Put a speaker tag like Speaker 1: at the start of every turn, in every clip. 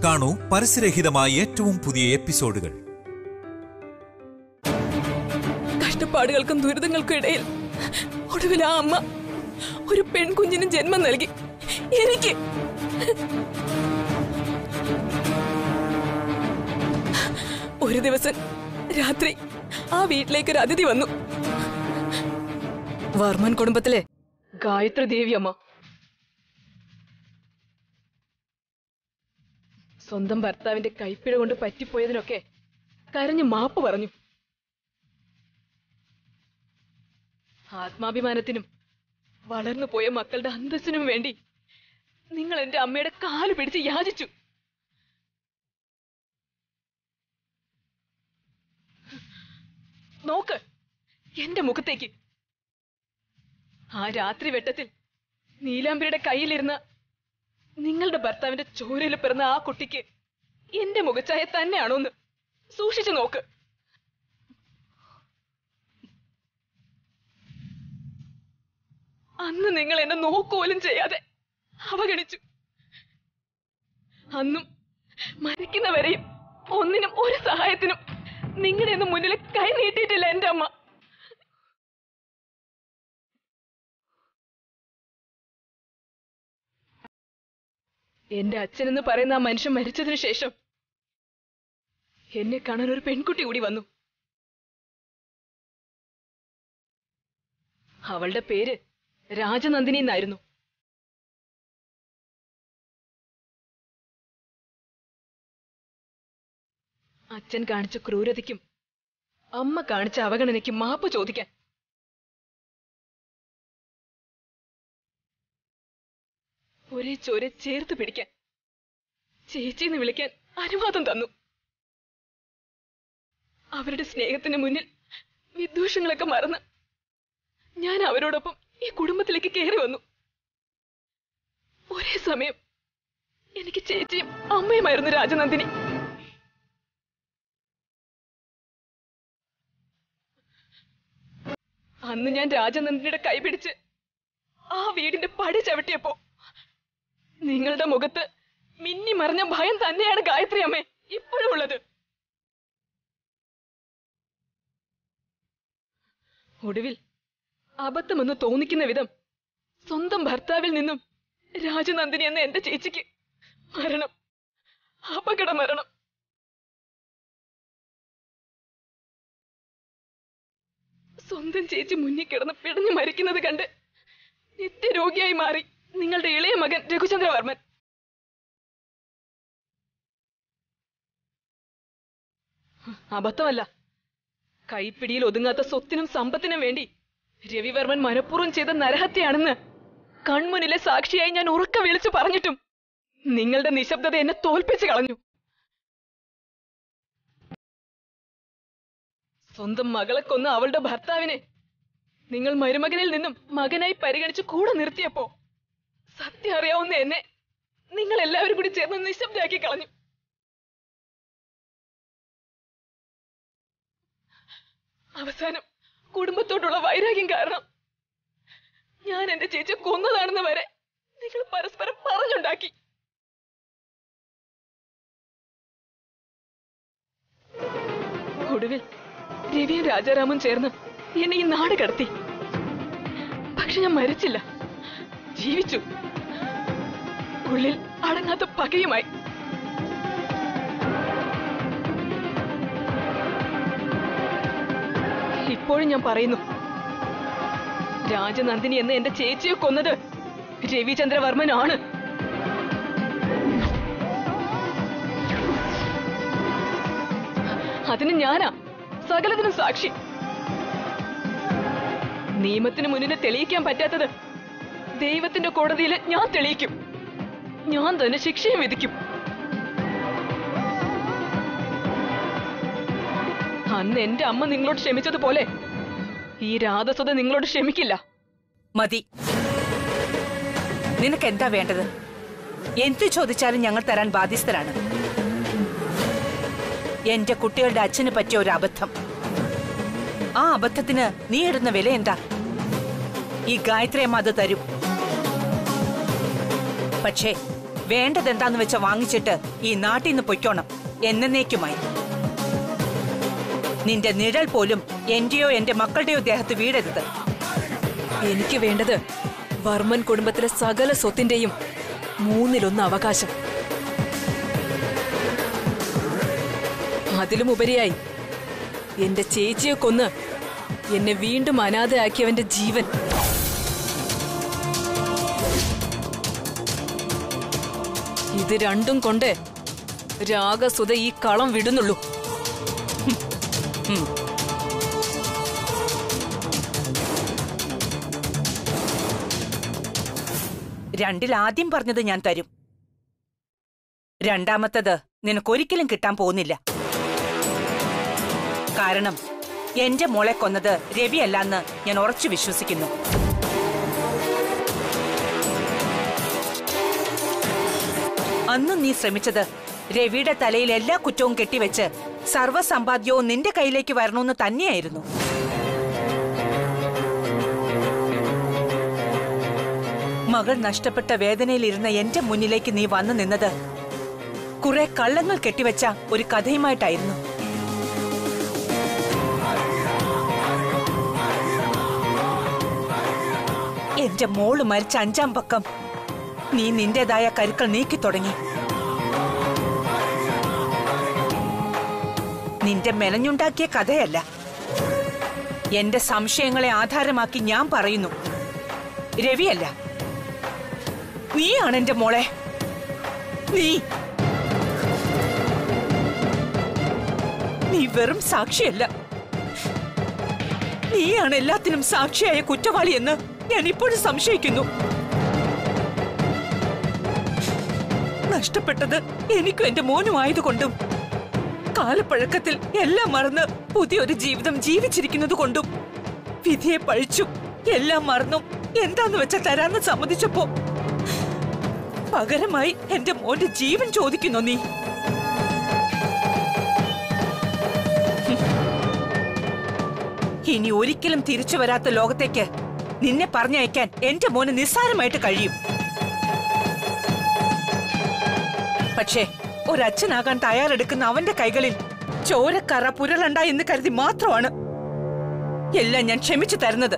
Speaker 1: കാണൂ പരസ്യരഹിതമായ ഏറ്റവും പുതിയ എപ്പിസോഡുകൾ
Speaker 2: കഷ്ടപ്പാടുകൾക്കും ദുരിതങ്ങൾക്കും ഇടയിൽ ഒടുവിൽ ആ അമ്മ ഒരു പെൺകുഞ്ഞിന് ജന്മം നൽകി എനിക്ക് ഒരു ദിവസം രാത്രി ആ വീട്ടിലേക്ക് ഒരു അതിഥി വന്നു വർമ്മൻ കുടുംബത്തിലെ ഗായത്രി ദേവി അമ്മ സ്വന്തം ഭർത്താവിന്റെ കൈപ്പിഴ കൊണ്ട് പറ്റിപ്പോയതിനൊക്കെ കരഞ്ഞു മാപ്പ് പറഞ്ഞു ആത്മാഭിമാനത്തിനും വളർന്നു പോയ മക്കളുടെ അന്തസ്സിനും വേണ്ടി നിങ്ങൾ എന്റെ അമ്മയുടെ കാല് പിടിച്ച് യാചിച്ചു നോക്ക് എന്റെ മുഖത്തേക്ക് ആ രാത്രി വെട്ടത്തിൽ നീലാംബരിയുടെ കയ്യിലിരുന്ന നിങ്ങളുടെ ഭർത്താവിന്റെ ചോരയിൽ പിറന്ന ആ കുട്ടിക്ക് എന്റെ മുഖച്ചായ തന്നെയാണോന്ന് സൂക്ഷിച്ചു നോക്ക് അന്ന് നിങ്ങൾ എന്നെ നോക്കുപോലും ചെയ്യാതെ അവഗണിച്ചു അന്നും മരിക്കുന്നവരെയും ഒന്നിനും ഒരു സഹായത്തിനും നിങ്ങളുടെ ഒന്നും മുന്നിൽ കൈ നീട്ടിയിട്ടില്ല എന്റെ അമ്മ എന്റെ അച്ഛനെന്ന് പറയുന്ന ആ മനുഷ്യൻ മരിച്ചതിനു ശേഷം എന്നെ കാണാൻ ഒരു പെൺകുട്ടി കൂടി വന്നു അവളുടെ പേര് രാജനന്ദിനി എന്നായിരുന്നു അച്ഛൻ കാണിച്ച ക്രൂരതയ്ക്കും അമ്മ കാണിച്ച അവഗണനയ്ക്കും മാപ്പ് ചോദിക്കാൻ ഒരേ ചോരെ ചേർത്ത് പിടിക്കാൻ ചേച്ചിന്ന് വിളിക്കാൻ അനുവാദം തന്നു അവരുടെ സ്നേഹത്തിന് മുന്നിൽ വിദ്വേഷങ്ങളൊക്കെ മറന്ന് ഞാൻ അവരോടൊപ്പം ഈ കുടുംബത്തിലേക്ക് കയറി വന്നു ഒരേ സമയം എനിക്ക് ചേച്ചിയും അമ്മയുമായിരുന്നു രാജനന്ദിനി അന്ന് ഞാൻ രാജനന്ദിനിയുടെ കൈ പിടിച്ച് ആ വീടിന്റെ പടി ചവിട്ടിയപ്പോ നിങ്ങളുടെ മുഖത്ത് മിന്നി മറിഞ്ഞ ഭയം തന്നെയാണ് ഗായത്രി അമ്മേ ഇപ്പോഴും ഉള്ളത് ഒടുവിൽ അബദ്ധമെന്ന് തോന്നിക്കുന്ന വിധം സ്വന്തം ഭർത്താവിൽ നിന്നും രാജനന്ദിനി എന്ന എന്റെ ചേച്ചിക്ക് മരണം അപകട മരണം സ്വന്തം ചേച്ചി മുന്നിൽ കിടന്ന് പിടഞ്ഞു മരിക്കുന്നത് കണ്ട് നിത്യരോഗിയായി മാറി നിങ്ങളുടെ ഇളയ മകൻ രഘുചന്ദ്രവർമ്മൻ അബദ്ധമല്ല കൈപ്പിടിയിൽ ഒതുങ്ങാത്ത സ്വത്തിനും സമ്പത്തിനും വേണ്ടി രവിവർമ്മൻ മനഃപൂർവ്വം ചെയ്ത നരഹത്യയാണെന്ന് കൺമുന്നിലെ സാക്ഷിയായി ഞാൻ ഉറക്ക വിളിച്ചു പറഞ്ഞിട്ടും നിങ്ങളുടെ നിശബ്ദത എന്നെ തോൽപ്പിച്ചു കളഞ്ഞു സ്വന്തം മകളെ കൊന്ന അവളുടെ ഭർത്താവിനെ നിങ്ങൾ മരുമകനിൽ നിന്നും മകനായി പരിഗണിച്ച് കൂടെ നിർത്തിയപ്പോ സത്യം അറിയാവുന്ന എന്നെ നിങ്ങൾ എല്ലാവരും കൂടി ചേർന്ന് നിശബ്ദയാക്കി കളഞ്ഞു അവസാനം കുടുംബത്തോടുള്ള വൈരാഗ്യം കാരണം ഞാൻ എന്റെ ചേച്ചി കൊന്നതാണെന്ന് വരെ നിങ്ങൾ പരസ്പരം പറഞ്ഞുണ്ടാക്കി ഒടുവിൽ രവിയും രാജാറാമും ചേർന്ന് എന്നെ ഈ നാട് കടത്തി പക്ഷെ ഞാൻ മരിച്ചില്ല ജീവിച്ചു ഉള്ളിൽ അടങ്ങാത്ത പകയുമായി ഇപ്പോഴും ഞാൻ പറയുന്നു രാജനന്ദിനി എന്ന എന്റെ ചേച്ചിയെ കൊന്നത് രവിചന്ദ്രവർമ്മനാണ് അതിന് ഞാനാ സകലത്തിനും സാക്ഷി നിയമത്തിന് മുന്നിൽ തെളിയിക്കാൻ പറ്റാത്തത് ദൈവത്തിന്റെ കോടതിയിൽ ഞാൻ തെളിയിക്കും ഞാൻ തന്നെ ശിക്ഷയും വിധിക്കും അന്ന് എന്റെ അമ്മ നിങ്ങളോട് ക്ഷമിച്ചതുപോലെ ഈ രാധസ്വത നിങ്ങളോട് ക്ഷമിക്കില്ല
Speaker 3: മതി നിനക്ക് എന്താ വേണ്ടത് എന്തു ചോദിച്ചാലും ഞങ്ങൾ തരാൻ ബാധ്യസ്ഥരാണ് എന്റെ കുട്ടികളുടെ അച്ഛന് പറ്റിയ ഒരു അബദ്ധം ആ അബദ്ധത്തിന് നീ ഇടുന്ന വില എന്താ ഈ ഗായത്രി അമ്മ അത് തരും പക്ഷേ വേണ്ടതെന്താന്ന് വെച്ച വാങ്ങിച്ചിട്ട് ഈ നാട്ടിൽ നിന്ന് പൊയ്ക്കോണം എന്നേക്കുമായി നിന്റെ നിഴൽ പോലും എന്റെയോ എന്റെ മക്കളുടെയോ ദേഹത്ത് വീഴരുത്
Speaker 2: എനിക്ക് വേണ്ടത് വർമ്മൻ കുടുംബത്തിലെ സകല സ്വത്തിന്റെയും മൂന്നിലൊന്ന് അവകാശം അതിലും ഉപരിയായി എന്റെ ചേച്ചിയെ കൊന്ന് എന്നെ വീണ്ടും അനാഥയാക്കിയവന്റെ ജീവൻ ഇത് രണ്ടും കൊണ്ട് രാഗസുത ഈ കളം വിടുന്നുള്ളൂ
Speaker 3: രണ്ടിൽ ആദ്യം പറഞ്ഞത് ഞാൻ തരും രണ്ടാമത്തത് നിനക്കൊരിക്കലും കിട്ടാൻ പോകുന്നില്ല കാരണം എന്റെ മോളെ കൊന്നത് രവിയല്ലെന്ന് ഞാൻ ഉറച്ചു വിശ്വസിക്കുന്നു അന്നും നീ ശ്രമിച്ചത് രവിയുടെ തലയിൽ എല്ലാ കുറ്റവും കെട്ടിവെച്ച് സർവ്വസമ്പാദ്യവും നിന്റെ കയ്യിലേക്ക് വരണമെന്ന് തന്നെയായിരുന്നു മകൾ നഷ്ടപ്പെട്ട വേദനയിലിരുന്ന എന്റെ മുന്നിലേക്ക് നീ വന്നു നിന്നത് കുറെ കള്ളങ്ങൾ കെട്ടിവെച്ച ഒരു കഥയുമായിട്ടായിരുന്നു എന്റെ മോള് മരിച്ച അഞ്ചാം പക്കം നീ നിന്റേതായ കരുക്കൾ നീക്കി തുടങ്ങി നിന്റെ മെനഞ്ഞുണ്ടാക്കിയ കഥയല്ല എന്റെ സംശയങ്ങളെ ആധാരമാക്കി ഞാൻ പറയുന്നു രവിയല്ല നീയാണ് എന്റെ മോളെ നീ നീ വെറും സാക്ഷിയല്ല നീയാണ് എല്ലാത്തിനും സാക്ഷിയായ കുറ്റവാളി എന്ന് ഞാൻ ഇപ്പോഴും സംശയിക്കുന്നു നഷ്ടപ്പെട്ടത് എനിക്കും എന്റെ മോനും ആയതുകൊണ്ടും കാലപ്പഴക്കത്തിൽ എല്ലാം മറന്ന് പുതിയൊരു ജീവിതം ജീവിച്ചിരിക്കുന്നത് കൊണ്ടും വിധിയെ പഴിച്ചു എല്ലാം മറന്നും എന്താന്ന് വെച്ച തരാന്ന് സമ്മതിച്ചപ്പോ പകരമായി എന്റെ മോന്റെ ജീവൻ ചോദിക്കുന്നു നീ ഇനി ഒരിക്കലും തിരിച്ചു വരാത്ത ലോകത്തേക്ക് നിന്നെ പറഞ്ഞയക്കാൻ എന്റെ മോന് നിസ്സാരമായിട്ട് കഴിയും പക്ഷേ ഒരച്ഛനാകാൻ തയ്യാറെടുക്കുന്ന അവന്റെ കൈകളിൽ ചോരക്കറ പുരളണ്ട എന്ന് കരുതി മാത്രമാണ് എല്ലാം ഞാൻ ക്ഷമിച്ചു തരുന്നത്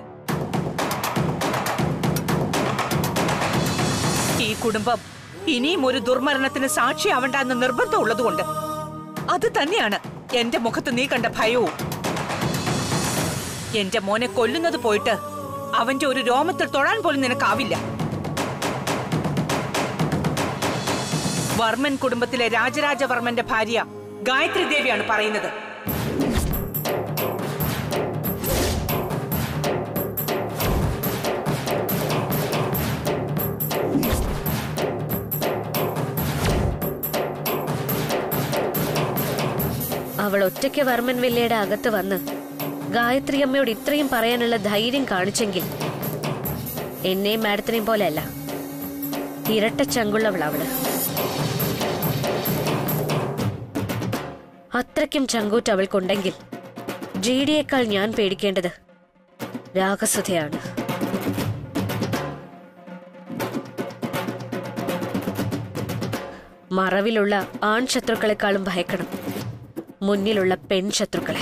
Speaker 3: ഈ കുടുംബം ഇനിയും ഒരു ദുർമരണത്തിന് സാക്ഷിയാവണ്ട എന്ന് നിർബന്ധമുള്ളതുകൊണ്ട് അത് തന്നെയാണ് എന്റെ മുഖത്ത് നീ കണ്ട ഭയവും എന്റെ മോനെ കൊല്ലുന്നത് പോയിട്ട് അവന്റെ ഒരു രോമത്തിൽ തൊഴാൻ പോലും നിനക്കാവില്ല വർമ്മൻ കുടുംബത്തിലെ രാജരാജവർമ്മന്റെ ഭാര്യ ഗായത്രി ദേവിയാണ് പറയുന്നത്
Speaker 4: അവൾ ഒറ്റയ്ക്ക് വർമ്മൻ വില്ലയുടെ അകത്ത് വന്ന് ഗായത്രി അമ്മയോട് ഇത്രയും പറയാനുള്ള ധൈര്യം കാണിച്ചെങ്കിൽ എന്നെയും മാഡത്തിനെയും പോലെയല്ല ഇരട്ട ചങ്കുള്ളവൾ അവള് അത്രയ്ക്കും ചങ്കൂറ്റ് അവൾക്കുണ്ടെങ്കിൽ ജി ഡിയേക്കാൾ ഞാൻ പേടിക്കേണ്ടത് രാഗസുധയാണ് മറവിലുള്ള ആൺശത്രുക്കളെക്കാളും ഭയക്കണം മുന്നിലുള്ള പെൺശത്രുക്കളെ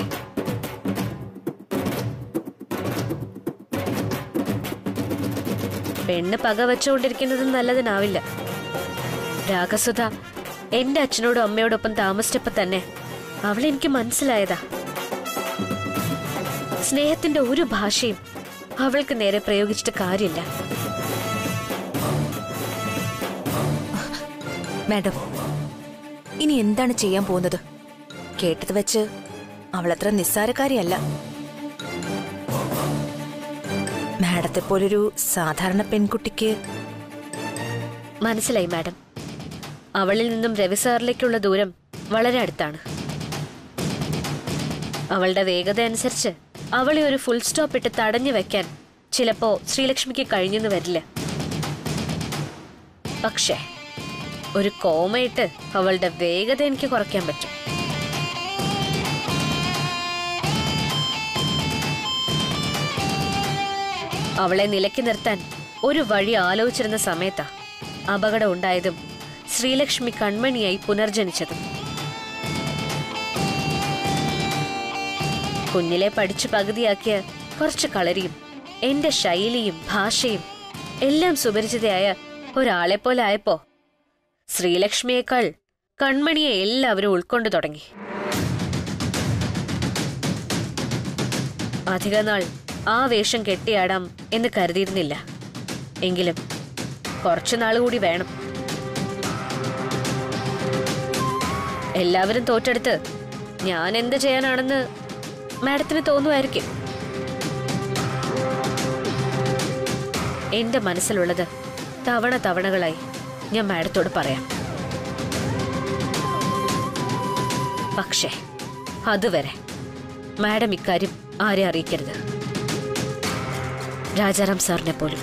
Speaker 4: പെണ്ണ് പക വെച്ചുകൊണ്ടിരിക്കുന്നത് നല്ലതിനാവില്ല രാഗസുധ എന്റെ അച്ഛനോടും അമ്മയോടൊപ്പം താമസിച്ചപ്പോ തന്നെ അവളെ എനിക്ക് മനസ്സിലായതാ സ്നേഹത്തിന്റെ ഒരു ഭാഷയും അവൾക്ക് നേരെ പ്രയോഗിച്ചിട്ട് കാര്യമില്ല
Speaker 5: മാഡം ഇനി എന്താണ് ചെയ്യാൻ പോകുന്നത് കേട്ടത് വെച്ച് അവളത്ര നിസ്സാരക്കാരിയല്ല മാഡത്തെ പോലൊരു സാധാരണ പെൺകുട്ടിക്ക്
Speaker 4: മനസ്സിലായി മാഡം അവളിൽ നിന്നും രവി സാറിലേക്കുള്ള ദൂരം വളരെ അടുത്താണ് അവളുടെ വേഗത അനുസരിച്ച് അവളെ ഒരു ഫുൾ സ്റ്റോപ്പ് ഇട്ട് തടഞ്ഞു വെക്കാൻ ചിലപ്പോ ശ്രീലക്ഷ്മിക്ക് കഴിഞ്ഞെന്ന് വരില്ല പക്ഷേ ഒരു കോമയിട്ട് അവളുടെ വേഗത എനിക്ക് കുറയ്ക്കാൻ പറ്റും അവളെ നിലയ്ക്ക് നിർത്താൻ ഒരു വഴി ആലോചിച്ചിരുന്ന സമയത്താ അപകടം ഉണ്ടായതും ശ്രീലക്ഷ്മി കൺമണിയായി പുനർജനിച്ചതും കുഞ്ഞിലെ പഠിച്ചു പകുതിയാക്കിയ കുറച്ച് കളരിയും എന്റെ ശൈലിയും ഭാഷയും എല്ലാം സുപരിചിതയായ ഒരാളെ പോലെ ആയപ്പോ ശ്രീലക്ഷ്മിയേക്കാൾ കൺമണിയെ എല്ലാവരും ഉൾക്കൊണ്ടു തുടങ്ങി അധികനാൾ ആ വേഷം കെട്ടിയാടാം എന്ന് കരുതിയിരുന്നില്ല എങ്കിലും കുറച്ചു നാൾ കൂടി വേണം എല്ലാവരും തോറ്റെടുത്ത് ഞാൻ എന്ത് ചെയ്യാനാണെന്ന് മാഡത്തിന് തോന്നുമായിരിക്കും എന്റെ മനസ്സിലുള്ളത് തവണ തവണകളായി ഞാൻ മാഡത്തോട് പറയാം പക്ഷേ അതുവരെ മാഡം ഇക്കാര്യം ആരെ അറിയിക്കരുത് രാജാറാം സാറിനെ പോലും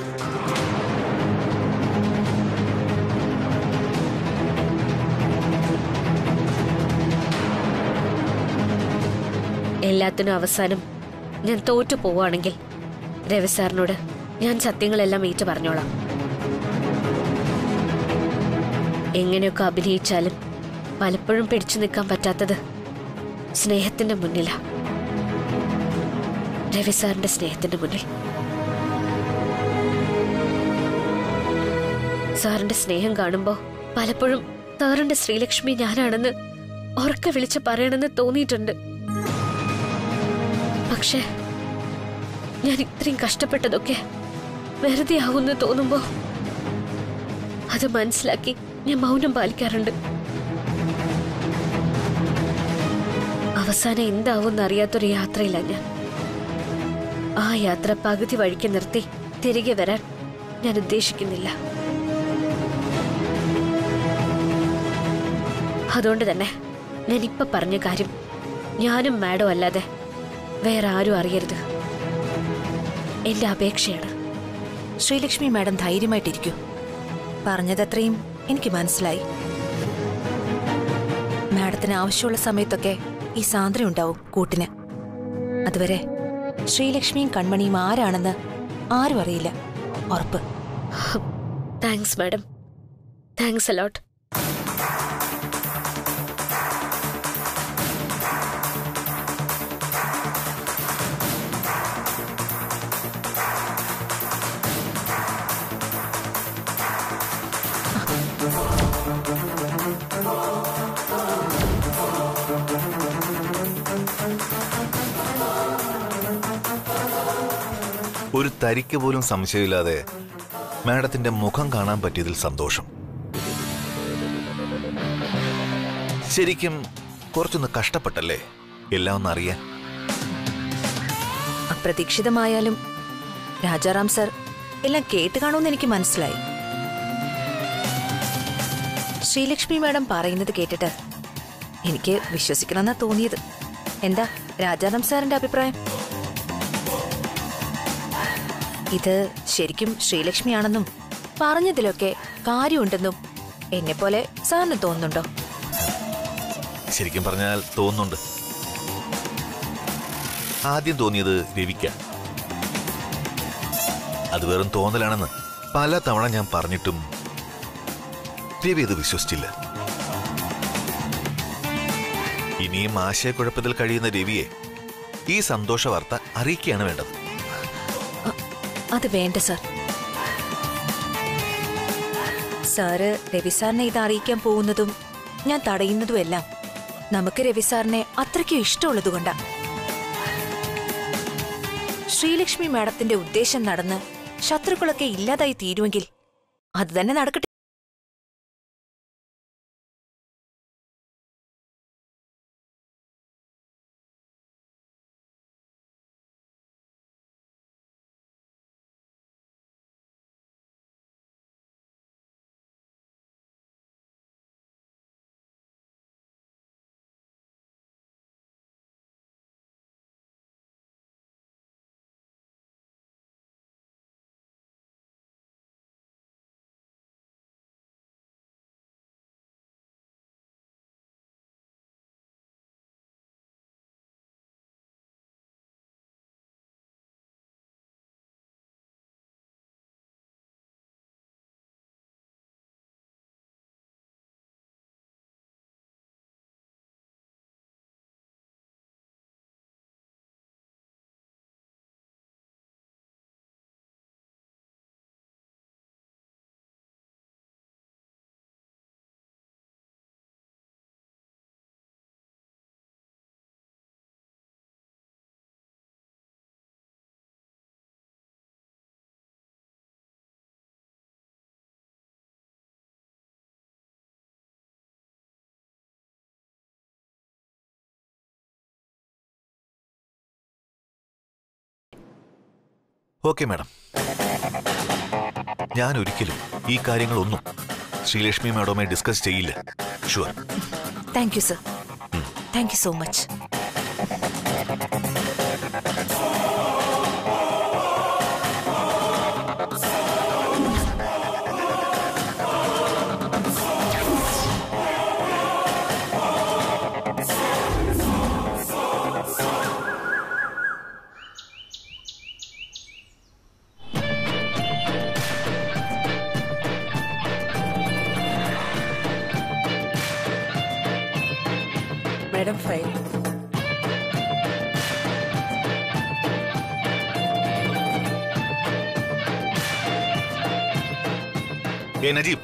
Speaker 4: എല്ലാത്തിനും അവസാനം ഞാൻ തോറ്റു പോവുകയാണെങ്കിൽ രവി സാറിനോട് ഞാൻ സത്യങ്ങളെല്ലാം ഏറ്റു പറഞ്ഞോളാം എങ്ങനെയൊക്കെ അഭിനയിച്ചാലും പലപ്പോഴും പിടിച്ചു നിൽക്കാൻ പറ്റാത്തത് സ്നേഹത്തിന്റെ മുന്നിലാ രവി സാറിന്റെ സ്നേഹത്തിന്റെ മുന്നിൽ സാറിന്റെ സ്നേഹം കാണുമ്പോ പലപ്പോഴും സാറിന്റെ ശ്രീലക്ഷ്മി ഞാനാണെന്ന് ഉറക്കെ വിളിച്ച് പറയണമെന്ന് തോന്നിയിട്ടുണ്ട് പക്ഷേ ഞാൻ ഇത്രയും കഷ്ടപ്പെട്ടതൊക്കെ വെറുതെ ആവുമെന്ന് തോന്നുമ്പോ അത് മനസ്സിലാക്കി ഞാൻ മൗനം പാലിക്കാറുണ്ട് അവസാനം എന്താവും അറിയാത്തൊരു യാത്രയില്ല ഞാൻ ആ യാത്ര പകുതി വഴിക്ക് നിർത്തി തിരികെ വരാൻ ഞാൻ ഉദ്ദേശിക്കുന്നില്ല അതുകൊണ്ട് തന്നെ ഞാൻ ഇപ്പൊ പറഞ്ഞ കാര്യം ഞാനും മാഡം അല്ലാതെ വേറെ ആരും അറിയരുത് എന്റെ അപേക്ഷയാണ്
Speaker 5: ശ്രീലക്ഷ്മി മാഡം ധൈര്യമായിട്ടിരിക്കൂ പറഞ്ഞതത്രയും എനിക്ക് മനസ്സിലായി മാഡത്തിന് ആവശ്യമുള്ള സമയത്തൊക്കെ ഈ സാന്ദ്ര ഉണ്ടാവും കൂട്ടിന് അതുവരെ ശ്രീലക്ഷ്മിയും കൺമണിയും ആരാണെന്ന് ആരും അറിയില്ല ഉറപ്പ്
Speaker 4: താങ്ക്സ് മാഡം താങ്ക്സ് അലോട്ട്
Speaker 6: ഒരു തരിക്ക് പോലും സംശയമില്ലാതെ മാഡത്തിന്റെ മുഖം കാണാൻ പറ്റിയതിൽ സന്തോഷം ശരിക്കും കുറച്ചൊന്ന് കഷ്ടപ്പെട്ടല്ലേ എല്ലാം ഒന്ന് അറിയാൻ
Speaker 5: അപ്രതീക്ഷിതമായാലും രാജാറാം സർ എല്ലാം കേട്ട് കാണുമെന്ന് എനിക്ക് മനസ്സിലായി ശ്രീലക്ഷ്മി മാഡം പറയുന്നത് കേട്ടിട്ട് എനിക്ക് വിശ്വസിക്കണമെന്നാ തോന്നിയത് എന്താ രാജാറാം സാറിന്റെ അഭിപ്രായം ഇത് ശരിക്കും ശ്രീലക്ഷ്മിയാണെന്നും പറഞ്ഞതിലൊക്കെ കാര്യമുണ്ടെന്നും എന്നെപ്പോലെ സാറിന് തോന്നുന്നുണ്ടോ
Speaker 6: ശരിക്കും പറഞ്ഞാൽ തോന്നുന്നുണ്ട് ആദ്യം തോന്നിയത് രവിക്ക അത് വെറും തോന്നലാണെന്ന് പല തവണ ഞാൻ പറഞ്ഞിട്ടും രവി ഇത് വിശ്വസിച്ചില്ല ഇനിയും ആശയക്കുഴപ്പത്തിൽ കഴിയുന്ന രവിയെ ഈ സന്തോഷ വാർത്ത അറിയിക്കുകയാണ് വേണ്ടത്
Speaker 5: അത് വേണ്ട സാർ സാറ് രവി സാറിനെ ഇത് അറിയിക്കാൻ പോകുന്നതും ഞാൻ തടയുന്നതുമെല്ലാം നമുക്ക് രവി സാറിനെ അത്രയ്ക്കും ഇഷ്ടമുള്ളതുകൊണ്ടാ ശ്രീലക്ഷ്മി മാഡത്തിന്റെ ഉദ്ദേശം നടന്ന് ശത്രുക്കളൊക്കെ ഇല്ലാതായി തീരുമെങ്കിൽ അത് തന്നെ നടക്കട്ടെ
Speaker 6: ഓക്കെ മാഡം ഞാൻ ഒരിക്കലും ഈ കാര്യങ്ങളൊന്നും ശ്രീലക്ഷ്മി മാഡവുമായി ഡിസ്കസ് ചെയ്യില്ല sure
Speaker 5: thank you sir thank you so much
Speaker 3: madam fine
Speaker 6: ഏ നജീബ്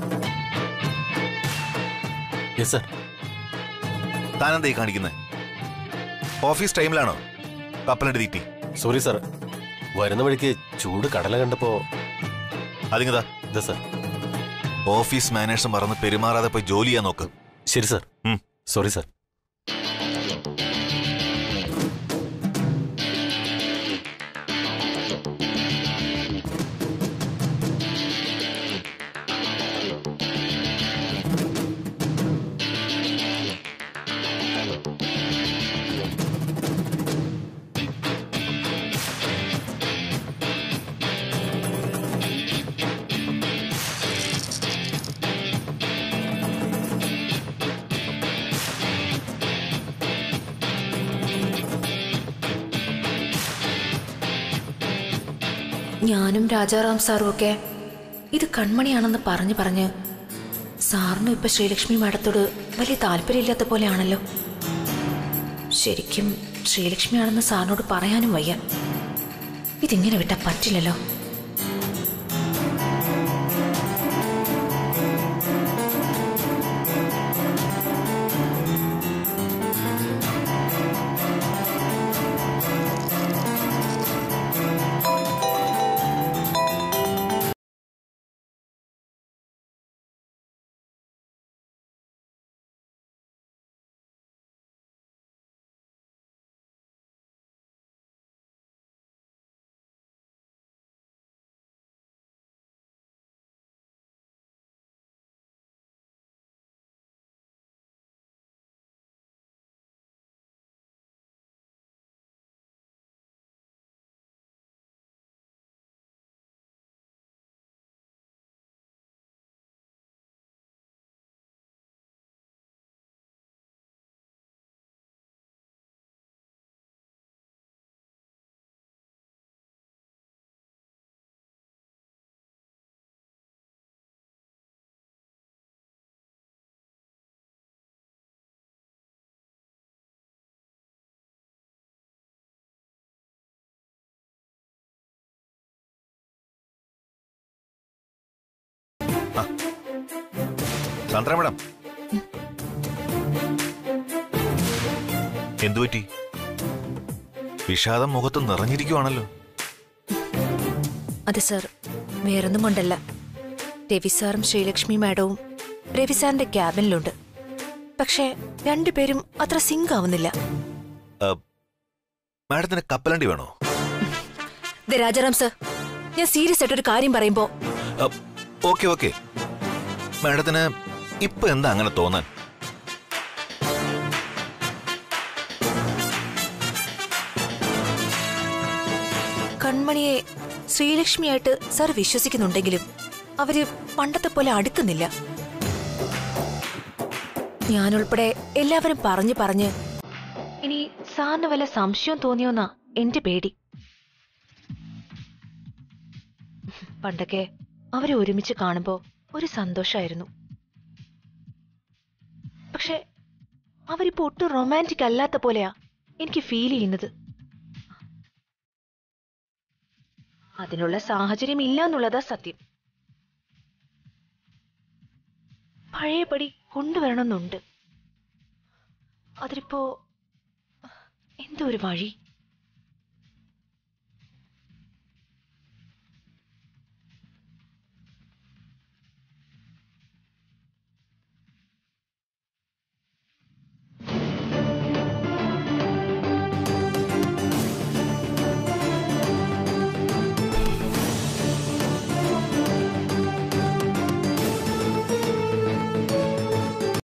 Speaker 7: യെസ് സർ
Speaker 6: താനെന്തായി കാണിക്കുന്നത് ഓഫീസ് ടൈമിലാണോ കപ്പലണ്ടി തീറ്റി
Speaker 7: സോറി സർ വരുന്ന വഴിക്ക് ചൂട് കടല കണ്ടപ്പോ
Speaker 6: അതിങ്ങതാ
Speaker 7: ഇതാ സർ
Speaker 6: ഓഫീസ് മാനേഴ്സ് മറന്ന് പെരുമാറാതെ പോയി ജോലി ചെയ്യാൻ നോക്ക്
Speaker 7: ശരി സർ
Speaker 6: ഉം.
Speaker 7: സോറി സർ
Speaker 5: ഞാനും രാജാറാം സാറും ഒക്കെ ഇത് കൺമണിയാണെന്ന് പറഞ്ഞു പറഞ്ഞ് സാറിനും ഇപ്പൊ ശ്രീലക്ഷ്മി മാഡത്തോട് വലിയ താല്പര്യമില്ലാത്ത പോലെയാണല്ലോ ശരിക്കും ശ്രീലക്ഷ്മിയാണെന്ന് സാറിനോട് പറയാനും വയ്യ ഇതിങ്ങനെ വിട്ടാ പറ്റില്ലല്ലോ
Speaker 6: സാന്ദ്ര മാഡം എന്തുപറ്റി വിഷാദം മുഖത്ത് നിറഞ്ഞിരിക്കുവാണല്ലോ
Speaker 5: അതെ സർ വേറൊന്നും കൊണ്ടല്ല രവി സാറും ശ്രീലക്ഷ്മി മാഡവും രവി സാറിന്റെ ക്യാബിനിലുണ്ട് പക്ഷേ രണ്ടുപേരും അത്ര സിങ്ക് ആവുന്നില്ല
Speaker 6: മാഡത്തിന് കപ്പലണ്ടി വേണോ
Speaker 5: ദേ രാജാറാം സർ ഞാൻ സീരിയസ് ആയിട്ടൊരു കാര്യം പറയുമ്പോ
Speaker 6: ഓക്കെ ഓക്കെ മാഡത്തിന് ഇപ്പൊ എന്താ അങ്ങനെ തോന്നാൻ
Speaker 5: കൺമണിയെ ശ്രീലക്ഷ്മിയായിട്ട് സർ വിശ്വസിക്കുന്നുണ്ടെങ്കിലും അവര് പണ്ടത്തെ പോലെ അടുക്കുന്നില്ല ഞാനുൾപ്പെടെ എല്ലാവരും പറഞ്ഞു പറഞ്ഞ് ഇനി സാറിന് വല്ല സംശയം തോന്നിയോന്നാ എന്റെ പേടി പണ്ടൊക്കെ അവരെ ഒരുമിച്ച് കാണുമ്പോ ഒരു സന്തോഷായിരുന്നു പക്ഷെ അവരിപ്പോ ഒട്ടും റൊമാൻറ്റിക് അല്ലാത്ത പോലെയാ എനിക്ക് ഫീൽ ചെയ്യുന്നത് അതിനുള്ള സാഹചര്യം ഇല്ല എന്നുള്ളതാ സത്യം പഴയപടി കൊണ്ടുവരണമെന്നുണ്ട് അതിലിപ്പോ എന്തോ ഒരു വഴി